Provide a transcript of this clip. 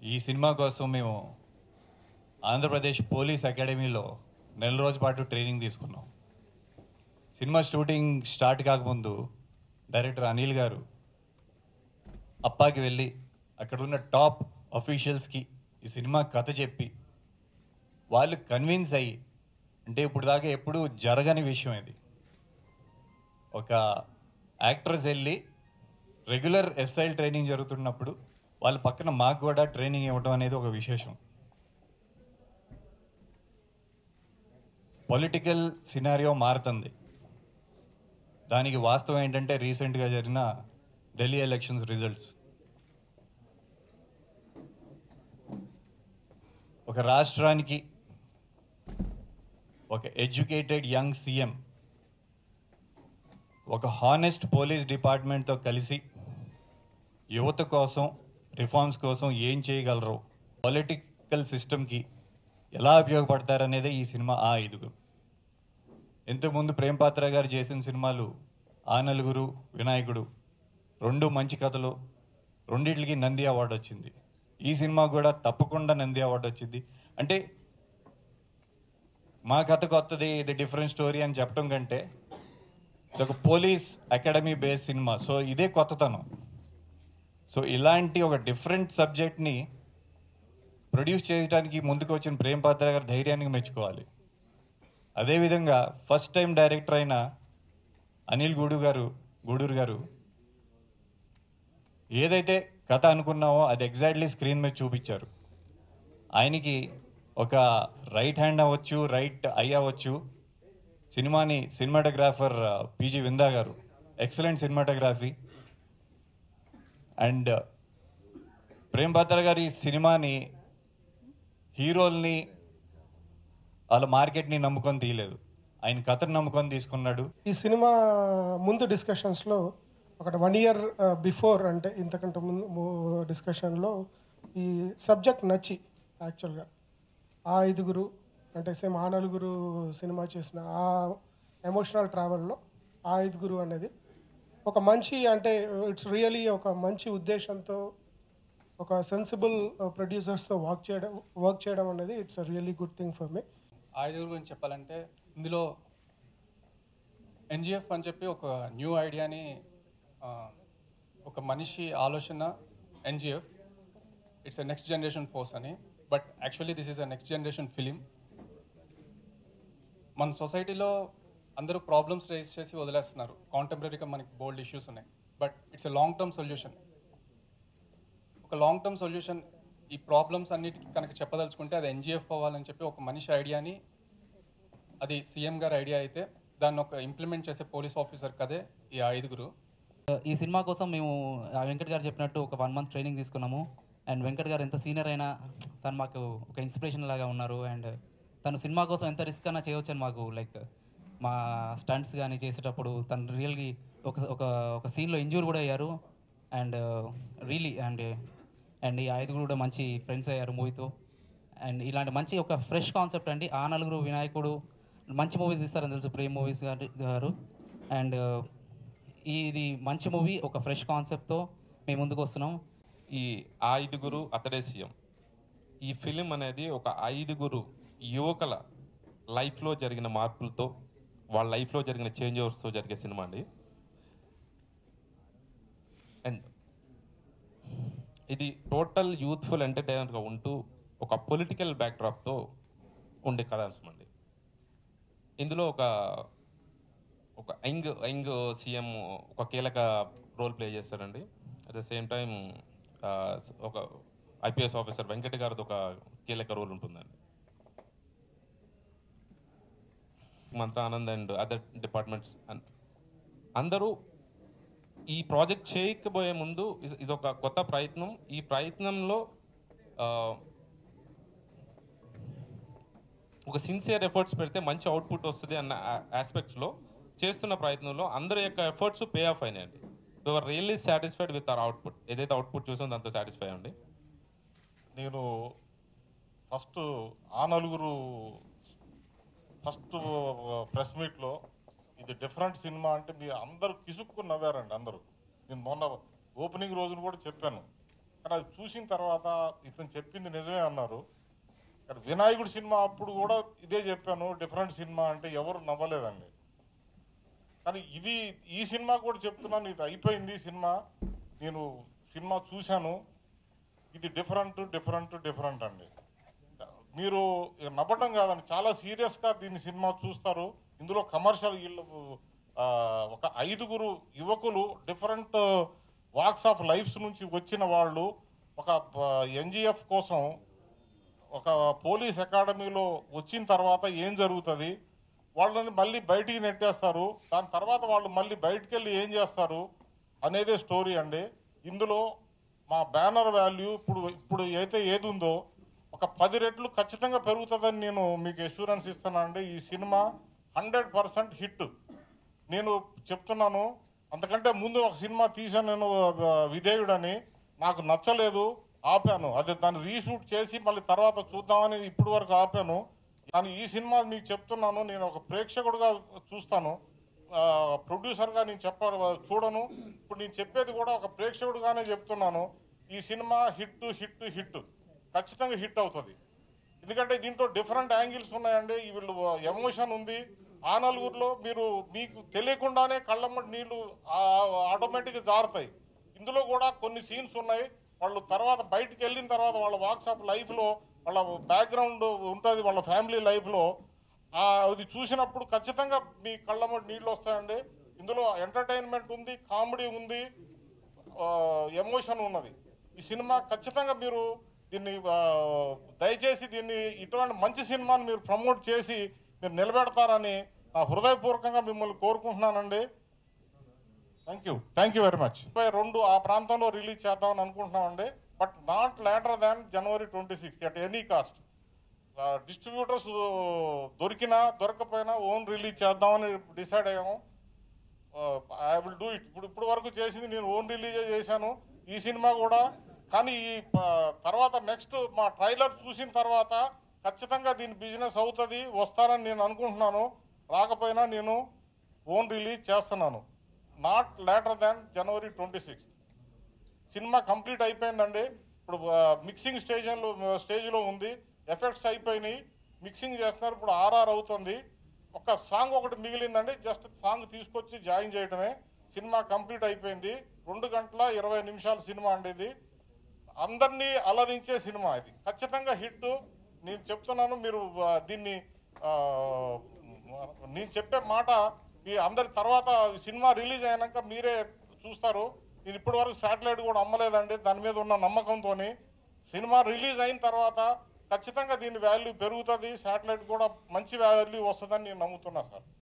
ఈ సినిమా కోసం మేము ఆంధ్రప్రదేశ్ పోలీస్ అకాడమీలో నెల రోజుల పాటు ట్రైనింగ్ తీసుకున్నాం సినిమా షూటింగ్ స్టార్ట్ కాకముందు డైరెక్టర్ అనిల్ గారు అప్పాకి వెళ్ళి అక్కడ ఉన్న టాప్ అఫీషియల్స్కి ఈ సినిమా కథ చెప్పి వాళ్ళు కన్విన్స్ అయ్యి అంటే ఇప్పుడు దాకా ఎప్పుడు జరగని విషయం ఇది ఒక యాక్టర్స్ వెళ్ళి రెగ్యులర్ ఎస్ఐల్ ట్రైనింగ్ జరుగుతున్నప్పుడు వాళ్ళ పక్కన మాకు కూడా ట్రైనింగ్ ఇవ్వడం అనేది ఒక విశేషం పొలిటికల్ సినారియో మారుతుంది దానికి వాస్తవం ఏంటంటే రీసెంట్గా జరిగిన ఢిల్లీ ఎలక్షన్స్ రిజల్ట్స్ ఒక రాష్ట్రానికి ఒక ఎడ్యుకేటెడ్ యంగ్ సీఎం ఒక హానెస్ట్ పోలీస్ డిపార్ట్మెంట్తో కలిసి యువత కోసం రిఫార్మ్స్ కోసం ఏం చేయగలరు పొలిటికల్ సిస్టమ్కి ఎలా ఉపయోగపడతారనేదే ఈ సినిమా ఆ ఐదుగురు ఇంతకుముందు ప్రేమ్ పాత్ర గారు చేసిన సినిమాలు ఆ నలుగురు వినాయకుడు రెండు మంచి కథలు రెండిట్లకి నంది అవార్డు వచ్చింది ఈ సినిమా కూడా తప్పకుండా నంది అవార్డు వచ్చింది అంటే మా కథ కొత్తది ఇది డిఫరెంట్ స్టోరీ అని చెప్పడం కంటే ఇది ఒక police academy base cinema so ఇదే కొత్తతనం సో ఇలాంటి ఒక డిఫరెంట్ సబ్జెక్ట్ని ప్రొడ్యూస్ చేయడానికి ముందుకు వచ్చిన ప్రేమ్ పాత్ర గారి ధైర్యానికి మెచ్చుకోవాలి అదేవిధంగా ఫస్ట్ టైం డైరెక్టర్ అయిన అనిల్ గూడు గారు గూడూరు గారు ఏదైతే కథ అనుకున్నామో అది ఎగ్జాక్ట్లీ స్క్రీన్ మీద చూపించారు ఆయనకి ఒక రైట్ హ్యాండ్ అవ్వచ్చు రైట్ ఐ అవ్వచ్చు సినిమాని సినిమాటోగ్రాఫర్ పీజీ విందా గారు ఎక్సలెంట్ సినిమాటోగ్రఫీ అండ్ ప్రేమ్ పాత్ర గారి సినిమాని హీరోల్ని వాళ్ళ మార్కెట్ని నమ్ముకొని తీయలేదు ఆయన కథను నమ్ముకొని తీసుకున్నాడు ఈ సినిమా ముందు డిస్కషన్స్లో ఒకటి వన్ ఇయర్ బిఫోర్ అంటే ఇంతకంటే ముందు డిస్కషన్లో ఈ సబ్జెక్ట్ నచ్చి యాక్చువల్గా ఆ ఐదుగురు అంటే సేమ్ ఆ నలుగురు సినిమా చేసిన ఆ ఎమోషనల్ ట్రావెల్లో ఆ ఐదుగురు అనేది ఒక మంచి అంటే ఇట్స్ రియలీ ఒక మంచి ఉద్దేశంతో ఒక సెన్సిబుల్ ప్రొడ్యూసర్స్తో వర్క్ చేయడం వర్క్ చేయడం అనేది it's really good thing for me ఐదుగురు గురించి చెప్పాలంటే ఇందులో ఎన్జిఎఫ్ అని చెప్పి ఒక న్యూ ఐడియాని ఆ, ఒక మనిషి ఆలోచన NGF it's a next generation force అని but actually this is a next generation film మన సొసైటీలో అందరూ ప్రాబ్లమ్స్ రేస్ చేసి వదిలేస్తున్నారు కాంటెంపరీగా మనకి బోల్డ్ ఇష్యూస్ ఉన్నాయి but it's a long term solution ఒక లాంగ్ టర్మ్ సొల్యూషన్ ఈ ప్రాబ్లమ్స్ అన్నిటికీ కనుక చెప్పదలుచుకుంటే అది ఎన్జిఎఫ్ అవ్వాలని చెప్పి ఒక మనిషి ఐడియాని అది సీఎం గారి ఐడియా అయితే దాన్ని ఒక ఇంప్లిమెంట్ చేసే పోలీస్ ఆఫీసర్ కదే ఈ ఐదుగురు ఈ సినిమా కోసం మేము ఆ వెంకట్ గారు చెప్పినట్టు ఒక వన్ మంత్ ట్రైనింగ్ తీసుకున్నాము అండ్ వెంకట్ గారు ఎంత సీనియర్ అయినా తను మాకు ఒక ఇన్స్పిరేషన్ లాగా ఉన్నారు అండ్ తను సినిమా కోసం ఎంత రిస్క్ అయినా చేయవచ్చు అని మాకు లైక్ మా స్టంట్స్ కానీ చేసేటప్పుడు తను రియల్గా ఒక ఒక ఒక సీన్లో ఇంజూర్ కూడా అయ్యారు అండ్ రియలీ అండ్ అండ్ ఈ ఐదుగురు కూడా మంచి ఫ్రెండ్స్ అయ్యారు మూవీతో అండ్ ఇలాంటి మంచి ఒక ఫ్రెష్ కాన్సెప్ట్ అండి ఆ నలుగురు వినాయకుడు మంచి మూవీస్ ఇస్తారని తెలుసు ప్రేమ్ మూవీస్ గారు అండ్ ఇది మంచి మూవీ ఒక ఫ్రెష్ కాన్సెప్ట్తో మేము ముందుకు వస్తున్నాం ఈ ఐదుగురు అతడే సీఎం ఈ ఫిలిం అనేది ఒక ఐదుగురు యువకుల లైఫ్లో జరిగిన మార్పులతో వాళ్ళ లైఫ్లో జరిగిన చేంజ్ ఓవర్స్తో జరిగే సినిమా అండి అండ్ ఇది టోటల్ యూత్ఫుల్ ఎంటర్టైనర్గా ఉంటూ ఒక పొలిటికల్ బ్యాక్డ్రాప్తో ఉండే కథాంశం అండి ఇందులో ఒక ఒక యంగ్ యంగ్ సీఎం ఒక కీలక రోల్ ప్లే చేస్తారండి అట్ ద సేమ్ టైం ఒక ఐపీఎస్ ఆఫీసర్ వెంకట గారిది ఒక కీలక రోల్ ఉంటుందండి మంత్ర ఆనంద్ అండ్ అదర్ డిపార్ట్మెంట్స్ అందరూ ఈ ప్రాజెక్ట్ చేయకపోయే ముందు ఇది- ఇది ఒక కొత్త ప్రయత్నం ఈ ప్రయత్నంలో ఆ, ఒక సిన్సియర్ ఎఫర్ట్స్ పెడితే మంచి అవుట్పుట్ వస్తుంది అన్న ఆస్పెక్ట్స్లో చేస్తున్న ప్రయత్నంలో అందరి యొక్క ఎఫర్ట్స్ పే ఆఫ్ అయినాయండి are really satisfied with our output ఏదైతే అవుట్పుట్ చూసామో దాంతో సాటిస్ఫై అండి నేను ఫస్ట్ ఆ నలుగురు ఫస్ట్ ప్రెస్ మీట్లో ఇది డిఫరెంట్ సినిమా అంటే మీ అందరూ కిసుక్కుని నవ్వారండి అందరూ నేను మొన్న ఓపెనింగ్ రోజున కూడా చెప్పాను కానీ అది చూసిన తర్వాత ఇతను చెప్పింది నిజమే అన్నారు కానీ వినాయకుడు సినిమా అప్పుడు కూడా ఇదే చెప్పాను డిఫరెంట్ సినిమా అంటే ఎవరు నవ్వలేదండి కానీ ఇది ఈ సినిమా కూడా చెప్తున్నాను ఇది అయిపోయింది సినిమా నేను సినిమా చూశాను ఇది డిఫరెంట్ డిఫరెంట్ డిఫరెంట్ అండి మీరు ఇక నవ్వటం కాదండి చాలా సీరియస్గా దీన్ని సినిమా చూస్తారు ఇందులో కమర్షియల్ వీళ్ళు ఆ, ఒక ఐదుగురు యువకులు డిఫరెంట్ వాక్స్ ఆఫ్ లైఫ్స్ నుంచి వచ్చిన వాళ్ళు ఒక ఎన్జిఎఫ్ కోసం ఒక పోలీస్ అకాడమీలో వచ్చిన తర్వాత ఏం జరుగుతుంది వాళ్ళని మళ్ళీ బయటికి నెట్టేస్తారు దాని తర్వాత వాళ్ళు మళ్ళీ బయటికి వెళ్ళి ఏం చేస్తారు అనేదే స్టోరీ అండి ఇందులో మా బ్యానర్ వాల్యూ ఇప్పుడు ఇప్పుడు అయితే ఏది ఉందో ఒక పది రెట్లు ఖచ్చితంగా పెరుగుతుందని నేను మీకు అష్యూరెన్స్ ఇస్తానండి ఈ సినిమా హండ్రెడ్ పర్సెంట్ హిట్ నేను చెప్తున్నాను అంతకంటే ముందు ఒక సినిమా తీశాను నేను ఆ, విధేయుడని నాకు నచ్చలేదు ఆపాను అదే దాన్ని రీషూట్ చేసి మళ్ళీ తర్వాత చూద్దామని ఇప్పుడు వరకు ఆపాను కానీ ఈ సినిమా మీకు చెప్తున్నాను నేను ఒక ప్రేక్షకుడుగా చూస్తాను ఆ, ప్రొడ్యూసర్గా నేను చెప్ప చూడను ఇప్పుడు నేను చెప్పేది కూడా ఒక ప్రేక్షకుడుగానే చెప్తున్నాను ఈ సినిమా హిట్ హిట్ హిట్ ఖచ్చితంగా హిట్ అవుతుంది ఎందుకంటే దీంట్లో డిఫరెంట్ యాంగిల్స్ ఉన్నాయండి ఈ వీళ్ళు ఎమోషన్ ఉంది ఆ నలుగురిలో మీరు మీకు తెలియకుండానే కళ్ళమ్మటి నీళ్లు ఆటోమేటిక్గా జారుతాయి ఇందులో కూడా కొన్ని సీన్స్ ఉన్నాయి వాళ్ళు తర్వాత బయటికి వెళ్ళిన తర్వాత వాళ్ళ వాట్సాప్ లైఫ్లో వాళ్ళ బ్యాక్గ్రౌండ్ ఉంటుంది వాళ్ళ ఫ్యామిలీ లైఫ్లో అది చూసినప్పుడు ఖచ్చితంగా మీ కళ్ళమ్మటి నీళ్ళు వస్తాయండి ఇందులో ఎంటర్టైన్మెంట్ ఉంది కామెడీ ఉంది ఎమోషన్ ఉన్నది ఈ సినిమా ఖచ్చితంగా మీరు దీన్ని ఆ, దయచేసి దీన్ని ఇటువంటి మంచి సినిమాని మీరు ప్రమోట్ చేసి మీరు నిలబెడతారని నా హృదయపూర్వకంగా మిమ్మల్ని కోరుకుంటున్నానండి thank you thank you very much ముప్పై రెండు ఆ ప్రాంతంలో రిలీజ్ చేద్దామని అనుకుంటున్నామండి but not later than January twenty six at any cost distributors దొరికినా దొరకపోయినా ఓన్ రిలీజ్ చేద్దామని డిసైడ్ అయ్యాము ఐ విల్ డూ ఇట్ ఇప్పుడు ఇప్పుడు వరకు చేసింది నేను ఓన్ రిలీజే చేశాను ఈ సినిమా కూడా కానీ ఈ ప- తర్వాత నెక్స్ట్ మా ట్రైలర్ చూసిన తర్వాత ఖచ్చితంగా దీని బిజినెస్ అవుతుంది వస్తారని నేను అనుకుంటున్నాను రాకపోయినా నేను ఓన్ రిలీజ్ చేస్తున్నాను not later than January twenty sixth cinema complete అయిపోయిందండి ఇప్పుడు మిక్సింగ్ స్టేజ్లో స్టేజ్లో ఉంది ఎఫెక్ట్స్ అయిపోయినాయి మిక్సింగ్ చేస్తున్నారు ఇప్పుడు ఆర్ఆర్ అవుతుంది ఒక సాంగ్ ఒకటి మిగిలిందండి జస్ట్ సాంగ్ తీసుకొచ్చి జాయిన్ చేయడమే సినిమా కంప్లీట్ అయిపోయింది రెండు గంటల ఇరవై నిమిషాల సినిమా అండి ఇది అందరినీ అలరించే సినిమా ఇది ఖచ్చితంగా హిట్ నేను చెప్తున్నాను మీరు ఆ, దీన్ని ఆ, నేను చెప్పే మాట మీ అందరి తర్వాత ఈ సినిమా రిలీజ్ అయినాక మీరే చూస్తారు నేను ఇప్పటి వరకు శాటిలైట్ కూడా అమ్మలేదండి దాని మీద ఉన్న నమ్మకంతో సినిమా రిలీజ్ అయిన తర్వాత ఖచ్చితంగా దీని వాల్యూ పెరుగుతుంది శాటిలైట్ కూడా మంచి వాల్యూ వస్తుందని నేను నమ్ముతున్నా సార్